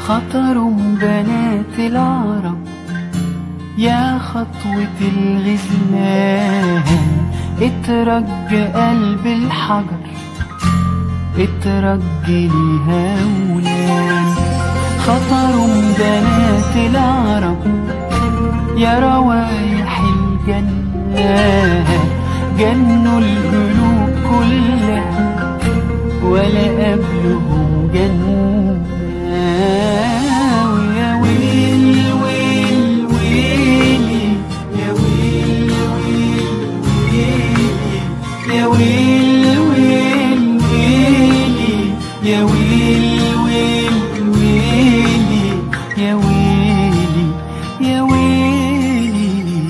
خطروا بنات العرب يا خطوة الغزلان اترج قلب الحجر اترج ليها ولان خطروا بنات العرب يا روايح الجنة جنوا القلوب كلها ولا قبلهم جنة ويا ويل ويل ويلي يا ويل ويل ويلي يا ويل ويل ويلي يا ويل ويل ويلي يا ويلي يا ويلي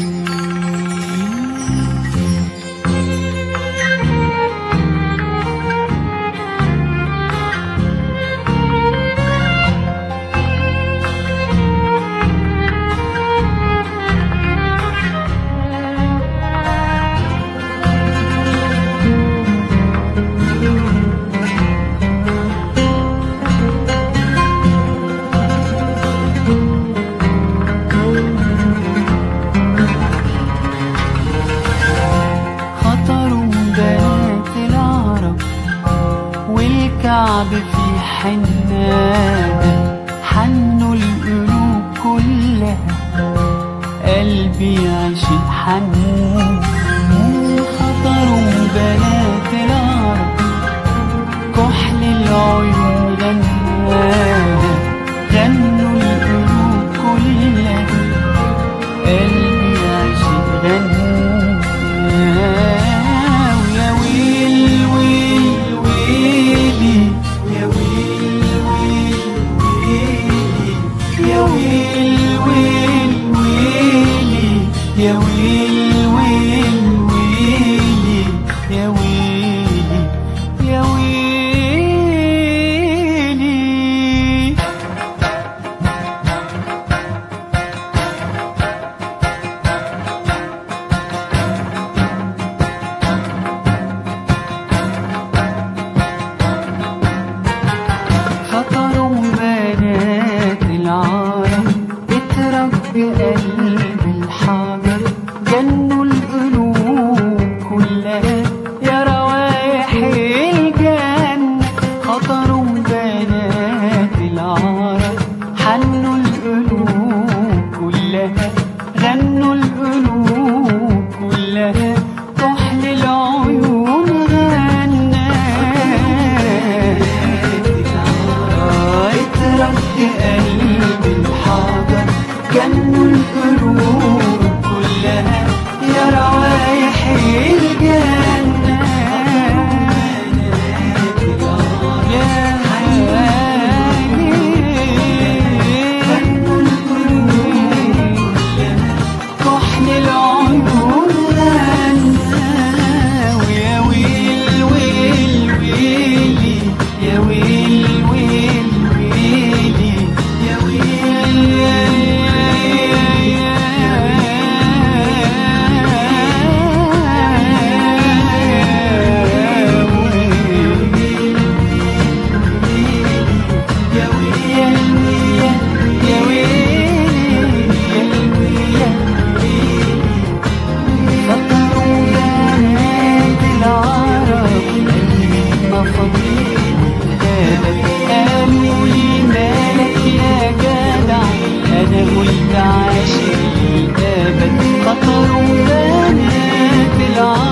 خطروا بنات العرب والكعب في حناها حنوا القلوب كلها قلبي عشق حنون خطروا بنات العرب كحل العيون غناها غنوا القلوب كلها قلبي عشق غنى ويا ويل ويل ويلي يا ويل ويل ويلي يا ويل ويل ويلي يا ويل ويل ويلي يا ويلي يا ويلي خطروا بنات العالم اترك قلب الحجر جنوا القلوب كلها يا روايح الجنة خطروا بنات العرب حنوا القلوب كلها غنوا القلوب كلها كحل العيون غنى اترك قلب الحجر جنوا القلوب كلها يا روايح الجنة يا حيالي غنوا القلوب كحل العيون غنى ويا ويل ويل ويلي يا ويل ويل ويلي يا ويل يا ويل يا ويل يا ويل فكروا بنات العرب ما فضيل قالوا لي مالك يا جدع انا قلت عاشق للابد فكروا بنات العرب